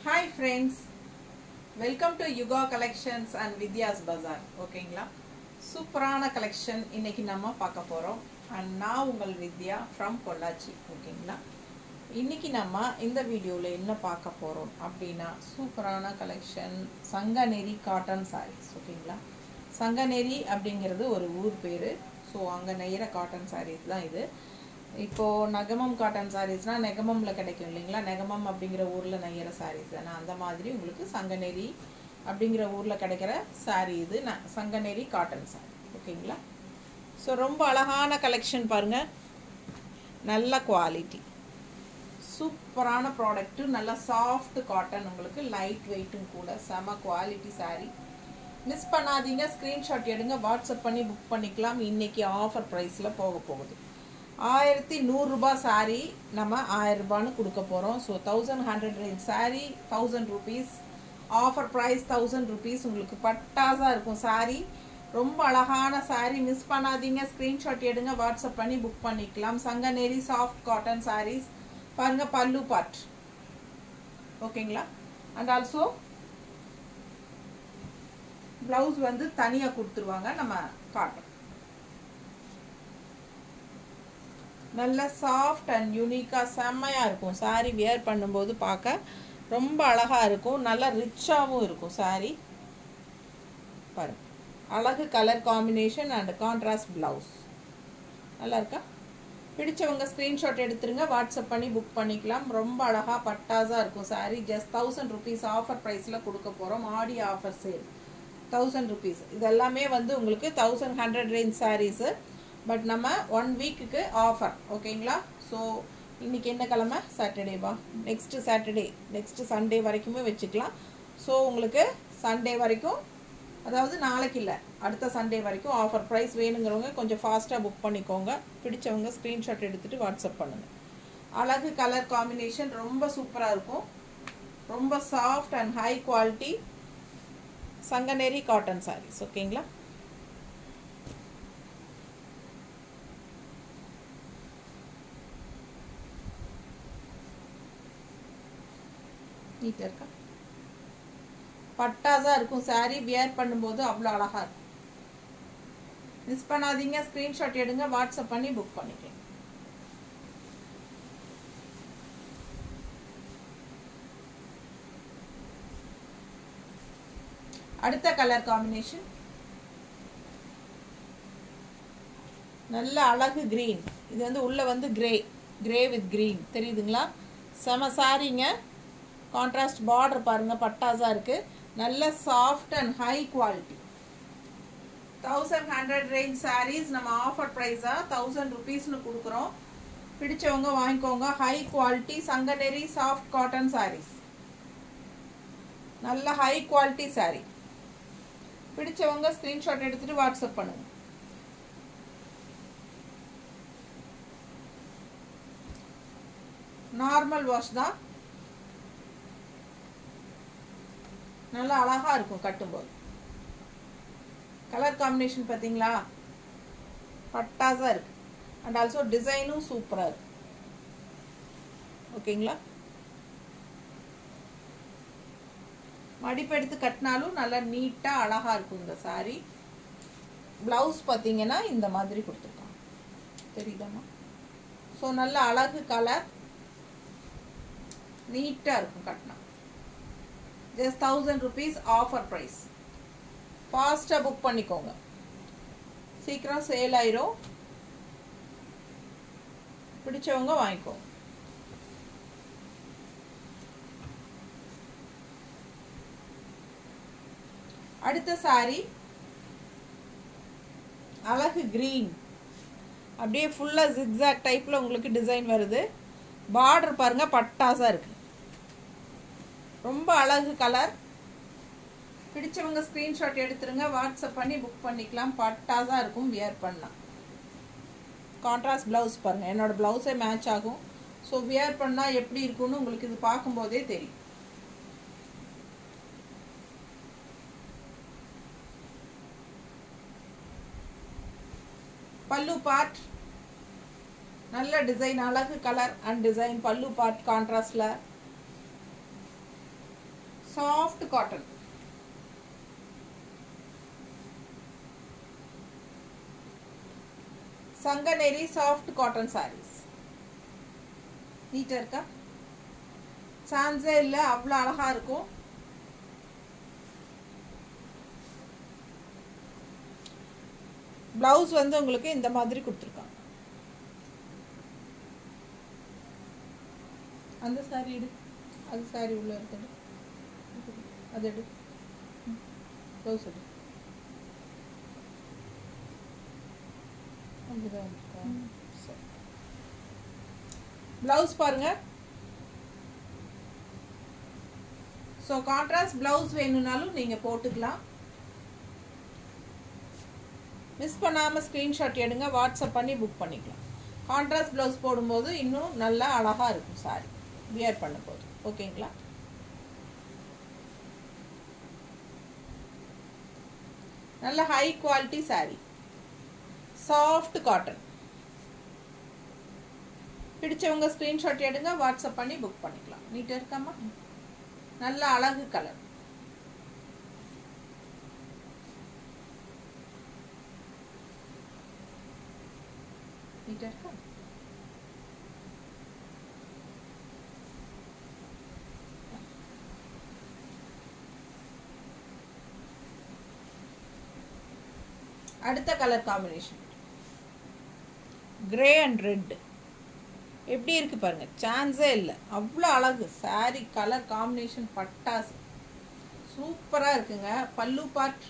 Hi friends welcome to Yuga collections and வித்யாஸ் பஜார் ஓகேங்களா சூப்பரான கலெக்ஷன் இன்னைக்கு நம்ம பார்க்க போகிறோம் அண்ட் நான் உங்கள் வித்யா ஃப்ரம் பொள்ளாச்சி ஓகேங்களா இன்னைக்கு நம்ம இந்த வீடியோவில் என்ன பார்க்க போகிறோம் அப்படின்னா சூப்பரான கலெக்ஷன் சங்கநெறி காட்டன் சாரீஸ் ஓகேங்களா சங்கநெறி அப்படிங்கிறது ஒரு ஊர் பேர் ஸோ அங்கே நெய்கிற காட்டன் சாரீஸ் தான் இது இப்போது நகமம் காட்டன் சாரீஸ்னால் நெகமமில் கிடைக்கும் இல்லைங்களா நெகமம் அப்படிங்கிற ஊரில் நெய்கிற சாரீஸ் தானே அந்த மாதிரி உங்களுக்கு சங்கநெறி அப்படிங்கிற ஊரில் கிடைக்கிற சாரீ இது ந சங்கநெறி காட்டன் சாரீ ஓகேங்களா ஸோ ரொம்ப அழகான கலெக்ஷன் பாருங்கள் நல்ல குவாலிட்டி சூப்பரான ப்ராடக்ட்டு நல்ல சாஃப்ட் காட்டன் உங்களுக்கு லைட் வெயிட்டும் கூட செம குவாலிட்டி சாரீ மிஸ் பண்ணாதீங்க ஸ்க்ரீன்ஷாட் எடுங்க வாட்ஸ்அப் பண்ணி புக் பண்ணிக்கலாம் இன்றைக்கி ஆஃபர் ப்ரைஸில் போக போகுது ஆயிரத்தி நூறுரூபா சாரீ நம்ம ஆயிரம் ரூபான்னு கொடுக்க போகிறோம் so thousand hundred range saree thousand rupees offer price thousand rupees உங்களுக்கு பட்டாஸாக இருக்கும் சாரீ ரொம்ப அழகான சாரீ மிஸ் பண்ணாதீங்க ஸ்க்ரீன்ஷாட் எடுங்க வாட்ஸ்அப் பண்ணி புக் பண்ணிக்கலாம் சங்கநேரி சாஃப்ட் காட்டன் சாரீஸ் பாருங்க பல்லு பார்ட் ஓகேங்களா அண்ட் ஆல்சோ ப்ளவுஸ் வந்து தனியாக கொடுத்துருவாங்க நம்ம காட்டன் நல்ல சாஃப்ட் அண்ட் யூனிக்காக செம்மையாக இருக்கும் சாரீ வியர் பண்ணும்போது பார்க்க ரொம்ப அழகாக இருக்கும் நல்லா ரிச்சாகவும் இருக்கும் சாரீ பாருங்க அழகு colour combination and contrast blouse நல்லா இருக்கா பிடிச்சவங்க ஸ்க்ரீன்ஷாட் எடுத்துருங்க வாட்ஸ்அப் பண்ணி புக் பண்ணிக்கலாம் ரொம்ப அழகாக பட்டாஸாக இருக்கும் saree just thousand rupees offer ப்ரைஸில் கொடுக்க போகிறோம் ஆடி ஆஃபர் சேல் தௌசண்ட் ருபீஸ் இது எல்லாமே வந்து உங்களுக்கு thousand hundred range sarees but நம்ம ஒன் வீக்குக்கு ஆஃபர் ஓகேங்களா ஸோ இன்றைக்கி என்ன கிழமை சாட்டர்டேவா நெக்ஸ்ட்டு சாட்டர்டே நெக்ஸ்ட்டு சண்டே வரைக்குமே வச்சுக்கலாம் ஸோ உங்களுக்கு சண்டே வரைக்கும் அதாவது நாளைக்கு இல்லை அடுத்த சண்டே வரைக்கும் ஆஃபர் ப்ரைஸ் வேணுங்கிறவங்க கொஞ்சம் ஃபாஸ்ட்டாக புக் பண்ணிக்கோங்க பிடிச்சவங்க ஸ்க்ரீன்ஷாட் எடுத்துகிட்டு வாட்ஸ்அப் பண்ணுங்கள் அழகு கலர் காம்பினேஷன் ரொம்ப சூப்பராக இருக்கும் ரொம்ப soft and high quality Sankaneri cotton sarees ஓகேங்களா நீட்டாக இருக்கா பட்டாஸாக இருக்கும் சாரீ வியர் பண்ணும்போது அவ்வளோ அழகாக இருக்கும் மிஸ் பண்ணாதீங்க ஸ்க்ரீன்ஷாட் எடுங்க வாட்ஸ்அப் பண்ணி புக் பண்ணிக்கலாம் அடுத்த கலர் காம்பினேஷன் நல்ல அழகு க்ரீன் இது வந்து உள்ளே வந்து கிரே கிரே வித் க்ரீன் தெரியுதுங்களா செம சாரீங்க கான்ட்ராஸ்ட் பார்டர் பாருங்கள் பட்டாஸாக இருக்குது நல்ல soft and high quality thousand hundred range sarees நம்ம ஆஃபர் ப்ரைஸாக தௌசண்ட் ருபீஸ்னு கொடுக்குறோம் பிடிச்சவங்க வாங்கிக்கோங்க high quality Sankaneri soft cotton sarees நல்ல ஹை குவாலிட்டி சாரீ பிடிச்சவங்க ஸ்க்ரீன்ஷாட் எடுத்துகிட்டு வாட்ஸ்அப் பண்ணுங்கள் நார்மல் வாஷ் தான் நல்லா அழகாக இருக்கும் கட்டும்போது கலர் காம்பினேஷன் பார்த்தீங்களா பட்டாஸாக இருக்குது அண்ட் ஆல்சோ டிசைனும் சூப்பராக இருக்கு ஓகேங்களா மடிப்பு எடுத்து கட்டினாலும் நல்லா நீட்டாக அழகாக இருக்கும் இந்த சாரீ ப்ளவுஸ் பார்த்தீங்கன்னா இந்த மாதிரி கொடுத்துருக்காங்க தெரியுதாம்மா ஸோ நல்ல அழகு கலர் நீட்டாக இருக்கும் கட்டினா just thousand rupees offer price ஃபாஸ்ட்டாக புக் பண்ணிக்கோங்க சீக்கிரம் சேல் ஆயிரும் பிடிச்சவங்க வாங்கிக்கோங்க அடுத்த சாரி அழகு கிரீன் அப்படியே ஃபுல்லாக ஜிக்ஸாக் டைப்பில் உங்களுக்கு டிசைன் வருது பார்டர் பாருங்கள் பட்டாஸாக இருக்குது ரொம்ப அழகு கலர் பிடிச்சவங்க ஸ்க்ரீன்ஷாட் எடுத்துருங்க வாட்ஸ்அப் பண்ணி புக் பண்ணிக்கலாம் பட்டாஸாக இருக்கும் வியர் பண்ணலாம் கான்ட்ராஸ்ட் ப்ளவுஸ் பாருங்கள் என்னோடய ப்ளவுஸே மேட்ச் ஆகும் ஸோ வியர் பண்ணால் எப்படி இருக்குன்னு உங்களுக்கு இது பார்க்கும்போதே தெரியும் பல்லு பார்ட் நல்ல டிசைன் அழகு colour and design pallu part கான்ட்ராஸ்டில் soft cotton Sankaneri soft cotton sarees நீட்டாக இருக்கா சான்ஸே இல்லை அவ்வளோ அழகாக இருக்கும் ப்ளவுஸ் வந்து உங்களுக்கு இந்த மாதிரி கொடுத்துருக்காங்க அந்த சாரி எடு அது சாரி உள்ள இருக்குது அது எடு ப்ளவுஸ் எடு அப்படிதான் இருக்கா? சரி ப்ளவுஸ் பாருங்க ஸோ கான்ட்ராஸ்ட் ப்ளவுஸ் வேணும்னாலும் நீங்கள் போட்டுக்கலாம் மிஸ் பண்ணாமல் ஸ்க்ரீன்ஷாட் எடுங்க வாட்ஸ்அப் பண்ணி புக் பண்ணிக்கலாம் கான்ட்ராஸ்ட் ப்ளவுஸ் போடும்போது இன்னும் நல்லா அழகாக இருக்கும் சாரி வியர் பண்ணும்போது ஓகேங்களா நல்ல high quality saree soft cotton பிடிச்சவங்க ஸ்க்ரீன்ஷாட் எடுங்க வாட்ஸ்அப் பண்ணி புக் பண்ணிக்கலாம் நீட்டாக இருக்காமா நல்ல அழகு கலர் நீட்டாக இருக்கா அடுத்த colour combination grey and red எப்படி இருக்கு பாருங்க சான்ஸே இல்லை அவ்வளோ அழகு saree கலர் காம்பினேஷன் பட்டாசு சூப்பராக இருக்குங்க பல்லு பார்ட்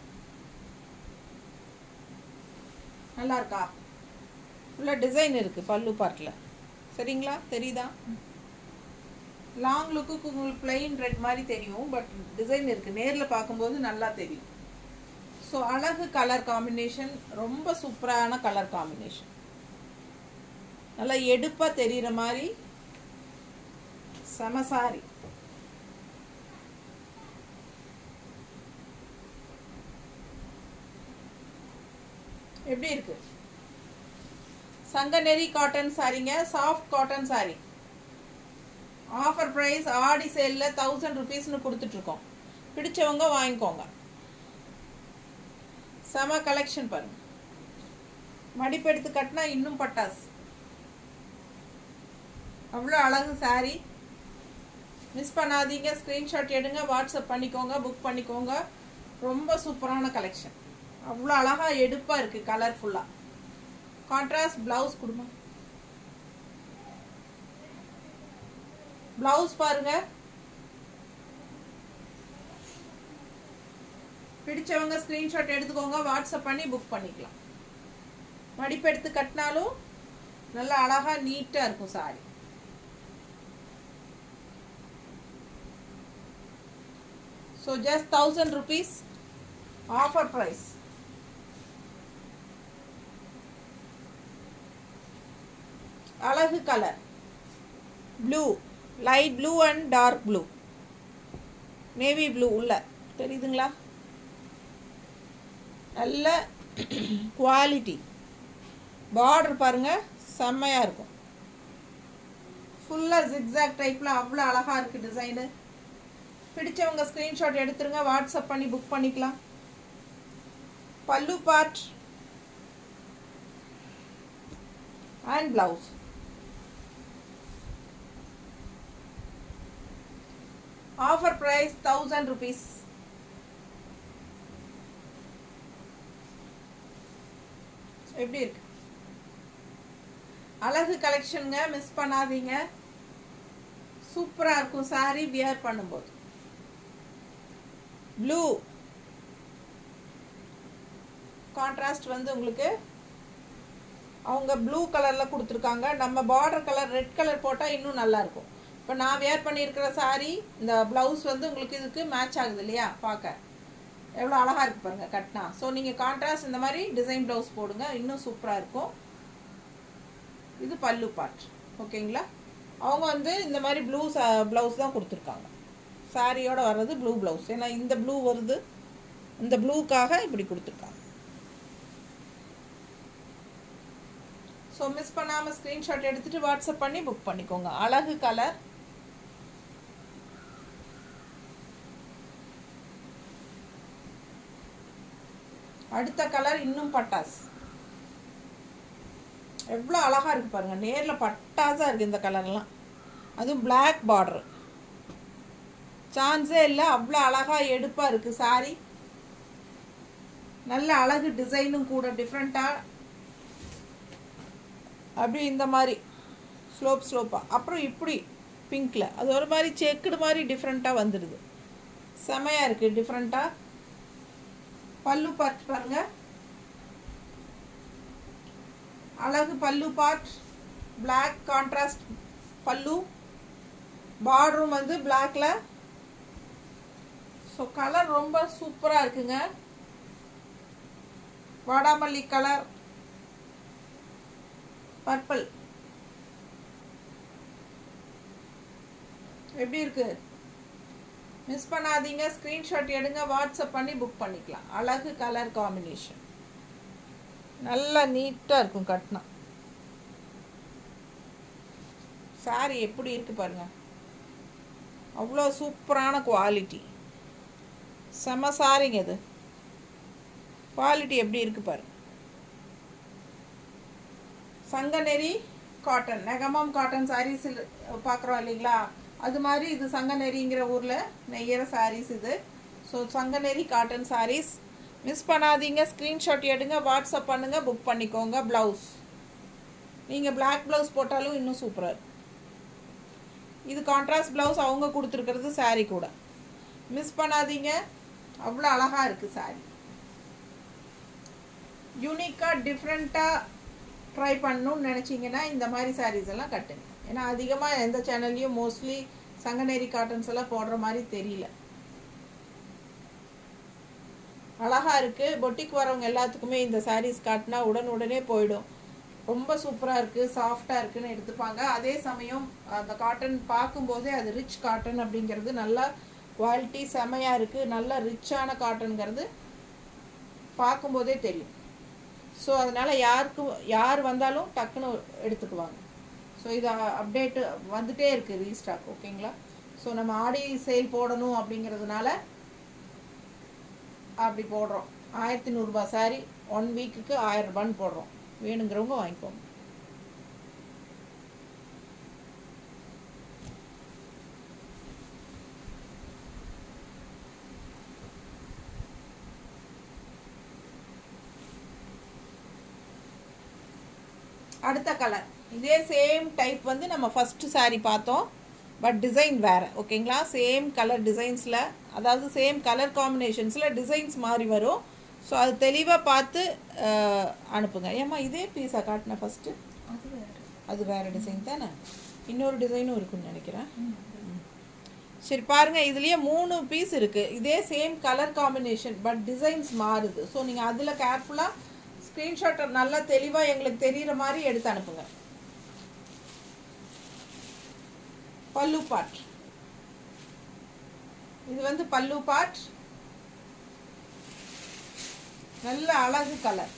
நல்லா இருக்கா ஃபுல்லாக டிசைன் இருக்கு பல்லு பார்ட்டில் சரிங்களா தெரியுதா லாங் லுக்கு உங்களுக்கு பிளெயின் ரெட் மாதிரி தெரியும் பட் டிசைன் இருக்கு நேரில் பார்க்கும்போது நல்லா தெரியும் ஸோ அழகு கலர் காம்பினேஷன் ரொம்ப சூப்பரான கலர் காம்பினேஷன் நல்லா எடுப்பாக தெரிகிற மாதிரி செம சாரி எப்படி இருக்கு சங்கநெறி காட்டன் சாரிங்க soft cotton saree offer price ஆடி சேலில் தௌசண்ட் ருபீஸ்னு கொடுத்துட்ருக்கோம் பிடிச்சவங்க வாங்கிக்கோங்க செம கலெக்ஷன் பாருங்க மடிப்பு எடுத்து கட்டினா இன்னும் பட்டாசு அவ்வளோ அழகு saree மிஸ் பண்ணாதீங்க ஸ்க்ரீன்ஷாட் எடுங்க வாட்ஸ்அப் பண்ணிக்கோங்க புக் பண்ணிக்கோங்க ரொம்ப சூப்பரான கலெக்ஷன் அவ்வளோ அழகாக எடுப்பாக இருக்குது கலர்ஃபுல்லாக கான்ட்ராஸ்ட் ப்ளவுஸ் கொடுங்க ப்ளவுஸ் பாருங்க பிடிச்சவங்க ஸ்க்ரீன்ஷாட் எடுத்துக்கோங்க வாட்ஸ்அப் பண்ணி புக் பண்ணிக்கலாம் மடிப்பு எடுத்து கட்டினாலும் நல்லா அழகா நீட்டாக இருக்கும் saree so just thousand rupees offer price அழகு colour blue light blue and dark blue navy blue உள்ள தெரியுதுங்களா நல்ல குவாலிட்டி பார்டர் பாருங்க செம்மையாக இருக்கும் ஃபுல்லாக ஜிக்ஸாக் டைப்பில் அவ்வளோ அழகாக இருக்குது டிசைனு பிடிச்சவங்க ஸ்க்ரீன்ஷாட் எடுத்துருங்க வாட்ஸ்அப் பண்ணி புக் பண்ணிக்கலாம் pallu part and blouse offer price thousand rupees எப்படி இருக்கு அழகு கலெக்ஷனுங்க மிஸ் பண்ணாதீங்க சூப்பராக இருக்கும் சாரி வியர் பண்ணும்போது ப்ளூ கான்ட்ராஸ்ட் வந்து உங்களுக்கு அவங்க ப்ளூ கலரில் கொடுத்துருக்காங்க நம்ம பார்டர் கலர் ரெட் கலர் போட்டால் இன்னும் நல்லா இருக்கும் இப்போ நான் வேர் பண்ணியிருக்கிற சாரி இந்த ப்ளவுஸ் வந்து உங்களுக்கு இதுக்கு மேட்ச் ஆகுது இல்லையா பார்க்க எவ்வளோ அழகாக இருக்கு பாருங்க கட்டினா ஸோ நீங்கள் கான்ட்ராஸ்ட் இந்த மாதிரி டிசைன் ப்ளவுஸ் போடுங்க இன்னும் சூப்பராக இருக்கும் இது பல்லு பார்ட் ஓகேங்களா அவங்க வந்து இந்த மாதிரி ப்ளூ ப்ளவுஸ் தான் கொடுத்துருக்காங்க சாரியோட வர்றது ப்ளூ ப்ளவுஸ் ஏன்னா இந்த ப்ளூ வருது இந்த ப்ளூக்காக இப்படி கொடுத்துருக்காங்க ஸோ மிஸ் பண்ணாமல் ஸ்க்ரீன்ஷாட் எடுத்துகிட்டு வாட்ஸ்அப் பண்ணி புக் பண்ணிக்கோங்க அழகு கலர் அடுத்த கலர் இன்னும் பட்டாஸ் எவ்வளோ அழகாக இருக்குது பாருங்கள் நேரில் பட்டாஸாக இருக்குது இந்த கலர்லாம் அதுவும் பிளாக் பார்டர் சான்ஸே இல்லை அவ்வளோ அழகாக எடுப்பாக இருக்குது சாரி நல்ல அழகு டிசைனும் கூட டிஃப்ரெண்ட்டாக அப்படி இந்த மாதிரி ஸ்லோப் ஸ்லோப்பாக அப்புறம் இப்படி பிங்க்கில் அது ஒரு மாதிரி செக்குடு மாதிரி டிஃப்ரெண்ட்டாக வந்துடுது செமையாக இருக்குது டிஃப்ரெண்ட்டாக பல்லு பார்ட் பாருங்க அழகு பல்லு பார்ட் பிளாக் கான்ட்ராஸ்ட் பல்லு பார்டரும் வந்து பிளாக்ல ஸோ கலர் ரொம்ப சூப்பராக இருக்குங்க வாடாமல்லி கலர் பர்பிள் எப்படி இருக்கு மிஸ் பண்ணாதீங்க ஸ்க்ரீன்ஷாட் எடுங்க வாட்ஸ்அப் பண்ணி புக் பண்ணிக்கலாம் அழகு கலர் காம்பினேஷன் நல்லா நீட்டாக இருக்கும் கட்டினா சாரி எப்படி இருக்கு பாருங்க அவ்வளோ சூப்பரான குவாலிட்டி செம சாரிங்க இது குவாலிட்டி எப்படி இருக்கு பாருங்க சங்கநெறி காட்டன் நெகமம் காட்டன் சாரீஸ் பார்க்குறோம் இல்லைங்களா அது மாதிரி இது சங்கநெறிங்கிற ஊரில் நெய்யற சாரீஸ் இது so Sankaneri cotton sarees miss பண்ணாதீங்க ஸ்க்ரீன்ஷாட் எடுங்க வாட்ஸ்அப் பண்ணுங்கள் புக் பண்ணிக்கோங்க ப்ளவுஸ் நீங்கள் பிளாக் ப்ளவுஸ் போட்டாலும் இன்னும் சூப்பராக இருக்கும் இது கான்ட்ராஸ்ட் ப்ளவுஸ் அவங்க கொடுத்துருக்கிறது சாரீ கூட மிஸ் பண்ணாதீங்க அவ்வளோ அழகாக இருக்குது சாரீ யூனிக்காக டிஃப்ரெண்ட்டாக ட்ரை பண்ணணும்னு நினச்சிங்கன்னா இந்த மாதிரி சாரீஸ் எல்லாம் கட்டுங்க ஏன்னா அதிகமாக எந்த சேனல்லையும் மோஸ்ட்லி சங்கநேரி காட்டன்ஸ் எல்லாம் போடுற மாதிரி தெரியல அழகா இருக்கு பொட்டிக்கு வரவங்க எல்லாத்துக்குமே இந்த சாரீஸ் காட்டினா உடன் உடனே போயிடும் ரொம்ப சூப்பராக இருக்குது சாஃப்டாக இருக்குன்னு எடுத்துப்பாங்க அதே சமயம் அந்த காட்டன் பார்க்கும்போதே அது ரிச் காட்டன் அப்படிங்கிறது நல்லா குவாலிட்டி செமையாக இருக்குது நல்ல ரிச்சான காட்டனுங்கிறது பார்க்கும்போதே தெரியும் ஸோ அதனால் யாருக்கு யார் வந்தாலும் டக்குன்னு எடுத்துக்குவாங்க ஸோ இது அப்டேட்டு வந்துட்டே இருக்குது ரீஸ்டாக் ஓகேங்களா ஸோ நம்ம ஆடி சேல் போடணும் அப்படிங்கிறதுனால அப்படி போடுறோம் ஆயிரத்தி நூறுரூபா சாரி ஒன் வீக்குக்கு ஆயிரம் ரூபான்னு போடுறோம் வேணுங்கிறவங்க வாங்கிக்கோங்க அடுத்த கலர் இதே சேம் டைப் வந்து நம்ம ஃபஸ்ட்டு saree பார்த்தோம் பட் டிசைன் வேறு ஓகேங்களா சேம் கலர் டிசைன்ஸில் அதாவது சேம் கலர் காம்பினேஷன்ஸில் டிசைன்ஸ் மாறி வரும் ஸோ அது தெளிவாக பார்த்து அஹ், அனுப்புங்க ஏம்மா இதே பீஸா காட்டினேன் ஃபஸ்ட்டு அது வேறு அது வேறு டிசைன் தானே இன்னொரு டிசைனும் இருக்குன்னு நினைக்கிறேன் சரி பாருங்க இதுலயே மூணு பீஸ் இருக்கு இதே same colour combination but designs மாறுது ஸோ நீங்க அதுல கேர்ஃபுல்லா ஸ்கிரீன்ஷாட் நல்லா தெளிவா எங்களுக்கு தெரியுற மாதிரி எடுத்து அனுப்புங்க பல்லு பாட் இது வந்து பல்லு பாட் நல்ல அழகு கலர்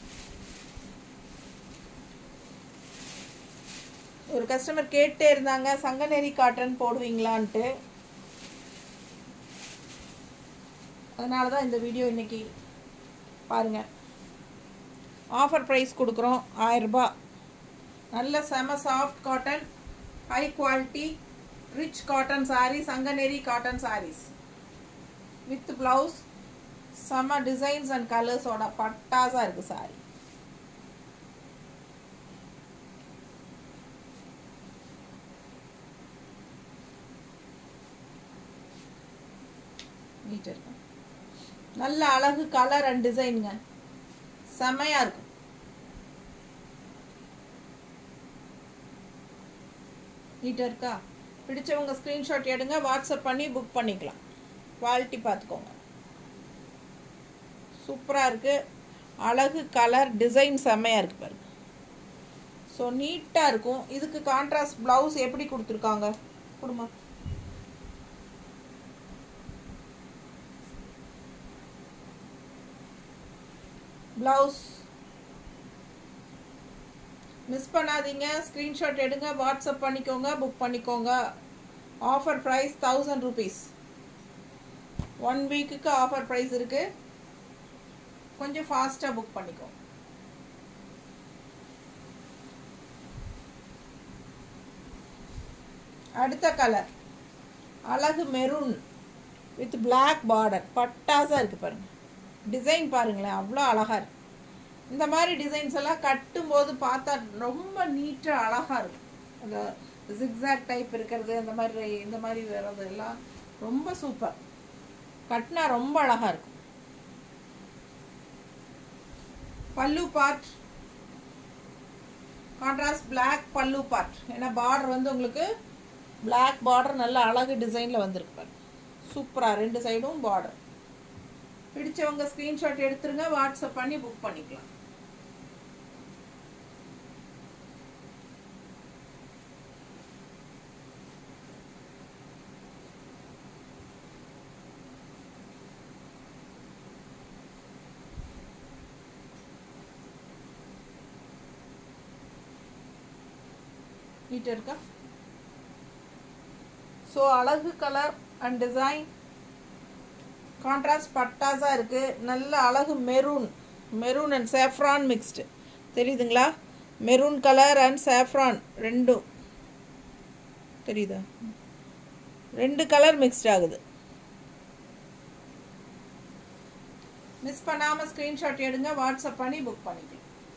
ஒரு கஸ்டமர் கேட்டே இருந்தாங்க சங்கநேரி காட்டன் போடுவீங்களான்ட்டு அதனால தான் இந்த வீடியோ இன்னைக்கு பாருங்க ஆஃபர் ப்ரைஸ் கொடுக்குறோம் ஆயரரூபா நல்ல செம soft cotton high quality rich cotton saree Sankaneri cotton sarees with blouse செம டிசைன்ஸ் அண்ட் கலர்ஸோட பட்டாஸாக இருக்குது saree நீட்டாக இருக்கும் நல்ல அழகு கலர் அண்ட் டிசைனுங்க செமையாக இருக்கும் நீட்டாக இருக்கா பிடிச்சவங்க ஸ்க்ரீன்ஷாட் எடுங்க வாட்ஸ்அப் பண்ணி புக் பண்ணிக்கலாம் குவாலிட்டி பார்த்துக்கோங்க சூப்பராக இருக்குது அழகு கலர் டிசைன் செம்மையாக இருக்குது பாருங்க ஸோ நீட்டாக இருக்கும் இதுக்கு கான்ட்ராஸ்ட் ப்ளவுஸ் எப்படி கொடுத்துருக்காங்க கொடுமா ப்ளவுஸ் மிஸ் பண்ணாதீங்க ஸ்க்ரீன்ஷாட் எடுங்க வாட்ஸ்அப் பண்ணிக்கோங்க புக் பண்ணிக்கோங்க offer price thousand rupees one வீக்குக்கு ஆஃபர் ப்ரைஸ் இருக்கு கொஞ்சம் ஃபாஸ்ட்டாக புக் பண்ணிக்கோ அடுத்த கலர் அழகு மெரூன் வித் பிளாக் பார்டர் பட்டாசாக இருக்குது பாருங்கள் டிசைன் பாருங்களேன் அவ்வளோ அழகாக இருக்கு இந்த மாதிரி டிசைன்ஸ் எல்லாம் கட்டும்போது பார்த்தா ரொம்ப நீட்டாக அழகாக இருக்கும் அந்த ஜிக்ஸாக் டைப் இருக்கிறது அந்த மாதிரி இந்த மாதிரி வர்றது எல்லாம் ரொம்ப சூப்பர் கட்டினா ரொம்ப அழகாக இருக்கும் pallu part contrast black pallu part ஏன்னா பார்டர் வந்து உங்களுக்கு பிளாக் பார்டர் நல்ல அழகு டிசைனில் வந்திருக்கு பாருங்க சூப்பராக ரெண்டு சைடும் பார்டர் பிடிச்சவங்க ஸ்க்ரீன்ஷாட் எடுத்துருங்க வாட்ஸ்அப் பண்ணி புக் பண்ணிக்கலாம் நீட்டாக இருக்கா ஸோ அழகு கலர் அண்ட் டிசைன் கான்ட்ராஸ்ட் பட்டாஸாக இருக்குது நல்ல அழகு maroon maroon and saffron mixed தெரியுதுங்களா மெரூன் கலர் அண்ட் சேஃப்ரான் ரெண்டும் தெரியுதா ரெண்டு கலர் மிக்ஸ்ட் ஆகுது மிஸ் பண்ணாமல் ஸ்க்ரீன்ஷாட் எடுங்க வாட்ஸ்அப் பண்ணி புக் பண்ணிக்கலாம்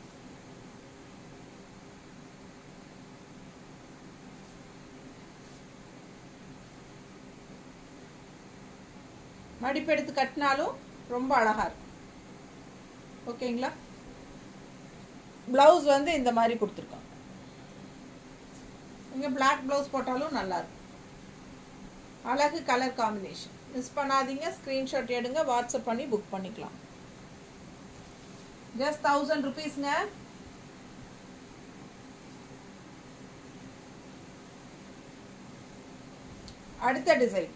மடிப்பெடுத்து கட்டினாலும் ரொம்ப அழகாக இருக்கும் ஓகேங்களா ப்ளவுஸ் வந்து இந்த மாதிரி கொடுத்துருக்கோம் நீங்கள் பிளாக் ப்ளவுஸ் போட்டாலும் நல்லாயிருக்கும் அழகு கலர் காம்பினேஷன் மிஸ் பண்ணாதீங்க ஸ்க்ரீன்ஷாட் எடுங்க வாட்ஸ்அப் பண்ணி புக் பண்ணிக்கலாம் ஜஸ்ட் தௌசண்ட் ருபீஸ்ங்க அடுத்த டிசைன்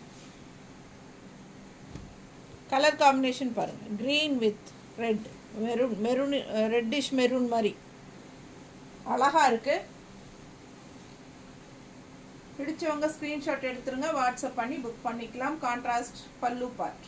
கலர் காம்பினேஷன் பாருங்கள் green with red maroon maroon reddish maroon மாதிரி அழகாக இருக்குது பிடிச்சவங்க ஸ்க்ரீன்ஷாட் எடுத்துருங்க வாட்ஸ்அப் பண்ணி புக் பண்ணிக்கலாம் கான்ட்ராஸ்ட் பல்லு பார்ட்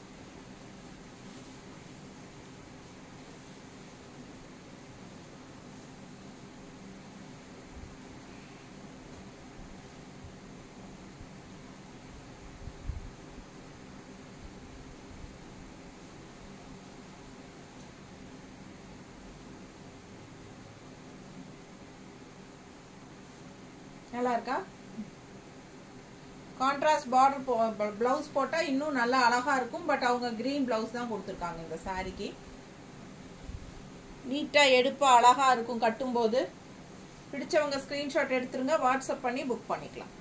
நல்லா இருக்கா கான்ட்ராஸ்ட் பார்டர் போ ப்ளவுஸ் போட்டால் இன்னும் நல்லா அழகாக இருக்கும் பட் அவங்க க்ரீன் ப்ளவுஸ் தான் கொடுத்துருக்காங்க இந்த சாரீக்கு நீட்டாக எடுப்பாக அழகாக இருக்கும் கட்டும்போது பிடிச்சவங்க ஸ்க்ரீன்ஷாட் எடுத்துருங்க வாட்ஸ்அப் பண்ணி புக் பண்ணிக்கலாம்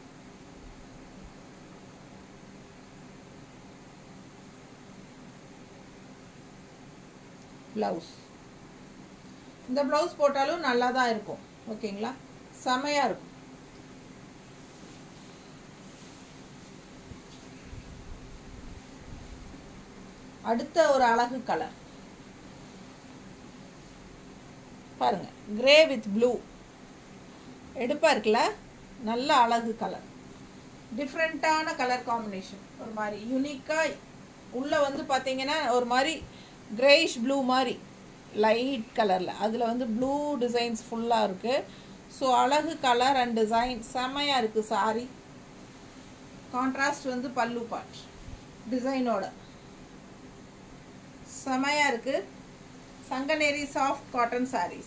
ப்ளவுஸ் இந்த ப்ளவுஸ் போட்டாலும் நல்லா தான் இருக்கும் ஓகேங்களா செமையாக இருக்கும் அடுத்த ஒரு அழகு கலர் பாருங்க கிரே வித் ப்ளூ எடுப்பா இருக்குல்ல நல்ல அழகு கலர் டிஃப்ரெண்ட்டான கலர் காம்பினேஷன் ஒரு மாதிரி யூனிக்காக உள்ளே வந்து பார்த்தீங்கன்னா ஒரு மாதிரி கிரேஷ் ப்ளூ மாதிரி லைட் கலரில் அதில் வந்து ப்ளூ டிசைன்ஸ் ஃபுல்லாக இருக்குது ஸோ அழகு கலர் அண்ட் டிசைன் செமையாக இருக்குது சாரி கான்ட்ராஸ்ட் வந்து பல்லு பாட் டிசைனோட செமையாக இருக்குது Sankaneri soft cotton sarees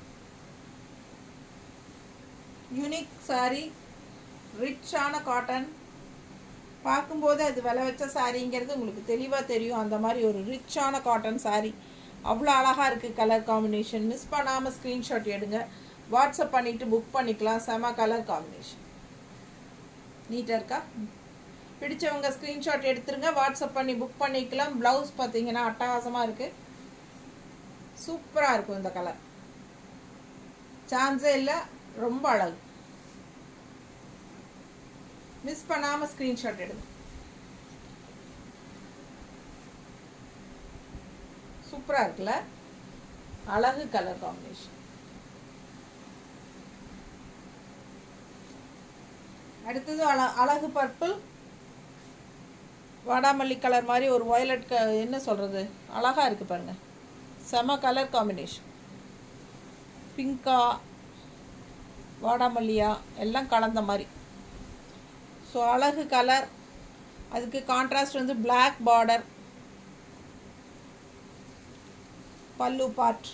unique saree ரிச்சான காட்டன் பார்க்கும்போது அது விலை வச்ச சாரீங்கிறது உங்களுக்கு தெளிவாக தெரியும் அந்த மாதிரி ஒரு ரிச்சான காட்டன் சாரீ அவ்வளோ அழகாக இருக்குது கலர் காம்பினேஷன் மிஸ் பண்ணாமல் ஸ்க்ரீன்ஷாட் எடுங்க வாட்ஸ்அப் பண்ணிவிட்டு புக் பண்ணிக்கலாம் செம கலர் காம்பினேஷன் நீட்டாக இருக்கா பிடிச்சவங்க ஸ்க்ரீன்ஷாட் எடுத்துருங்க வாட்ஸ்அப் பண்ணி புக் பண்ணிக்கலாம் ப்ளவுஸ் பார்த்தீங்கன்னா அட்டகாசமாக இருக்குது சூப்பராக இருக்கும் இந்த கலர் சான்ஸே இல்லை ரொம்ப அழகு மிஸ் பண்ணாமல் ஸ்க்ரீன்ஷாட் எடுங்க சூப்பராக இருக்குல்ல அழகு கலர் காம்பினேஷன் அடுத்தது அழ அழகு பர்பிள் வாடாமல்லி கலர் மாதிரி ஒரு வயலட் க என்ன சொல்கிறது அழகாக இருக்குது பாருங்கள் செம கலர் காம்பினேஷன் பிங்கா வாடாமல்லியா எல்லாம் கலந்த மாதிரி ஸோ அழகு கலர் அதுக்கு கான்ட்ராஸ்ட் வந்து Black பார்டர் பல்லு பார்ட்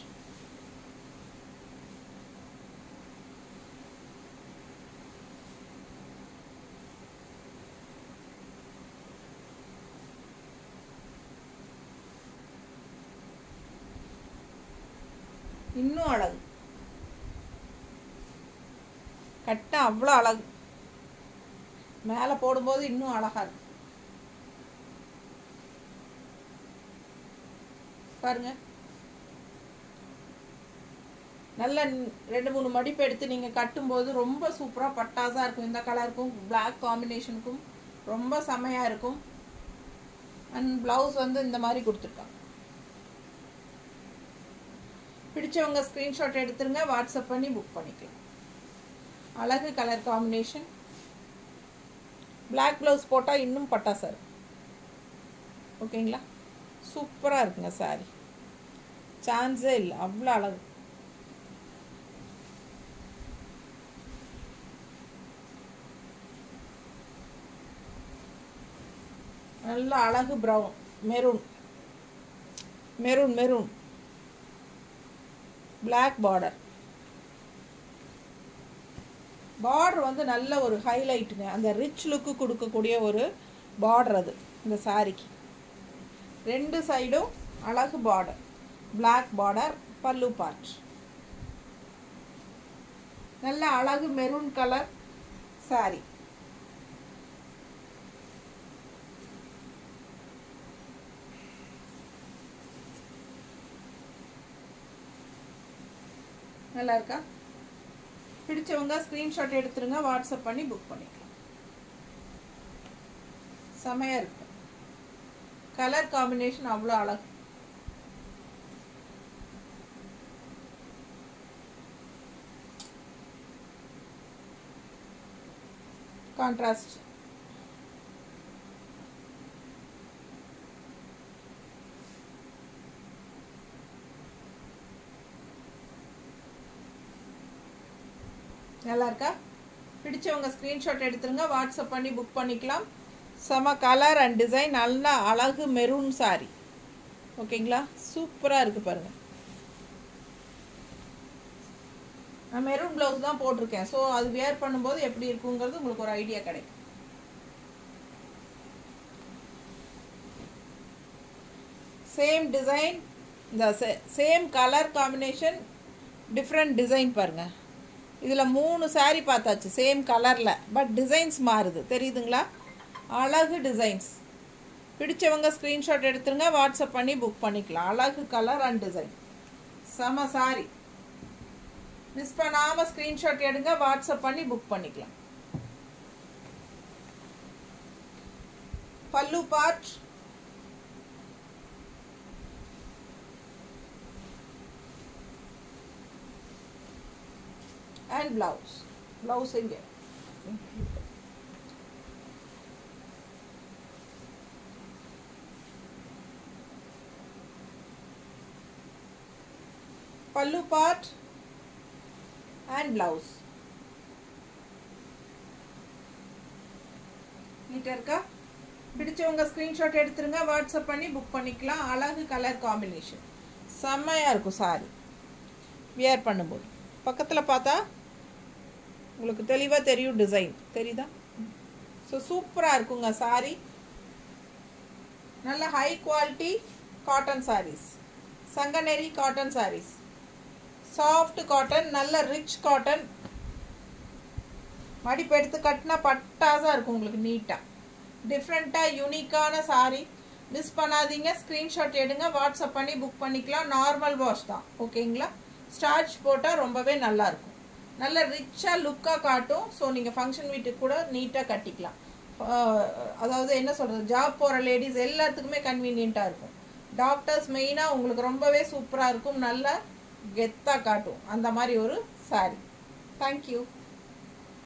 இன்னும் அழகு கட்ட அவ்வளோ அழகு மேலே போடும்போது இன்னும் அழகா இருக்கு பாருங்க நல்ல ந- ரெண்டு மூணு மடிப்பு எடுத்து நீங்கள் கட்டும்போது ரொம்ப சூப்பராக பட்டாஸாக இருக்கும் இந்த கலருக்கும் Black காம்பினேஷனுக்கும் ரொம்ப செமையாக இருக்கும் அண்ட் ப்ளவுஸ் வந்து இந்த மாதிரி கொடுத்துருக்காங்க பிடிச்சவங்க ஸ்க்ரீன்ஷாட் எடுத்துருங்க வாட்ஸ்அப் பண்ணி புக் பண்ணிக்கலாம் அழகு கலர் காம்பினேஷன் Black ப்ளவுஸ் போட்டால் இன்னும் பட்டாசா இருக்கும் ஓகேங்களா சூப்பராக இருக்குங்க சாரி சான்ஸே இல்லை அவ்வளோ அழகு நல்ல அழகு brown maroon maroon maroon Black border border வந்து நல்ல ஒரு ஹைலைட்டுங்க அந்த ரிச் லுக்கு கொடுக்கக்கூடிய ஒரு பார்டர் அது இந்த சாரிக்கு ரெண்டு சைடும் அழகு border Black border pallu part நல்ல அழகு மெரூன் கலர் சாரி நல்லா இருக்கா பிடிச்சவங்க ஸ்க்ரீன்ஷாட் எடுத்துருங்க வாட்ஸ்அப் பண்ணி புக் பண்ணிக்கலாம் செமையாக இருக்கு கலர் காம்பினேஷன் அவ்வளோ அழகு கான்ட்ராஸ்ட் நல்லா இருக்கா பிடிச்சவங்க ஸ்க்ரீன்ஷாட் எடுத்துருங்க வாட்ஸ்அப் பண்ணி புக் பண்ணிக்கலாம் செம கலர் அண்ட் டிசைன் நல்லா அழகு மெரூன் சாரி ஓகேங்களா சூப்பராக இருக்குது பாருங்கள் நான் மெரூன் ப்ளவுஸ் தான் போட்டிருக்கேன் ஸோ அது வேர் பண்ணும்போது எப்படி இருக்குங்கிறது உங்களுக்கு ஒரு ஐடியா கிடைக்கும் சேம் டிசைன் இந்த same colour combination different design பாருங்கள் இதில் மூணு saree பார்த்தாச்சு சேம் கலரில் பட் டிசைன்ஸ் மாறுது தெரியுதுங்களா அழகு டிசைன்ஸ் பிடிச்சவங்க ஸ்க்ரீன்ஷாட் எடுத்துருங்க வாட்ஸ்அப் பண்ணி புக் பண்ணிக்கலாம் அழகு கலர் அண்ட் டிசைன் செம சாரி மிஸ் பண்ணாமல் ஸ்க்ரீன்ஷாட் எடுங்க வாட்ஸ்அப் பண்ணி புக் பண்ணிக்கலாம் pallu part and blouse blouse இங்கே பல்லு பார்ட் and blouse நீட்டாக இருக்கா பிடிச்சவங்க ஸ்க்ரீன்ஷாட் எடுத்துருங்க வாட்ஸ்அப் பண்ணி புக் பண்ணிக்கலாம் அழகு கலர் காம்பினேஷன் செம்மையாக இருக்கும் சாரி வியர் பண்ணும்போது பக்கத்தில் பார்த்தா உங்களுக்கு தெளிவாக தெரியும் டிசைன் தெரியுதா ஸோ சூப்பராக இருக்குங்க சாரி நல்ல high quality cotton sarees Sankaneri cotton sarees soft cotton நல்ல ரிச் காட்டன் மடிப்பு எடுத்து கட்டினா பட்டாசாக இருக்கும் உங்களுக்கு நீட்டாக டிஃப்ரெண்ட்டாக யூனிக்கான saree மிஸ் பண்ணாதீங்க ஸ்க்ரீன்ஷாட் எடுங்க வாட்ஸ்அப் பண்ணி புக் பண்ணிக்கலாம் நார்மல் வாஷ் தான் ஓகேங்களா ஸ்டார்ச் போட்டால் ரொம்பவே நல்லா இருக்கும் நல்ல ரிச்சாக லுக்காக காட்டும் ஸோ நீங்கள் ஃபங்க்ஷன் வீட்டுக்கு கூட நீட்டாக கட்டிக்கலாம் அஹ் அதாவது என்ன சொல்கிறது ஜாப் போகிற லேடிஸ் எல்லாத்துக்குமே கன்வீனியண்ட்டாக இருக்கும் டாக்டர்ஸ் மெயினாக உங்களுக்கு ரொம்பவே சூப்பராக இருக்கும் நல்ல கெத்தாக காட்டும் அந்த மாதிரி ஒரு saree தேங்க்யூ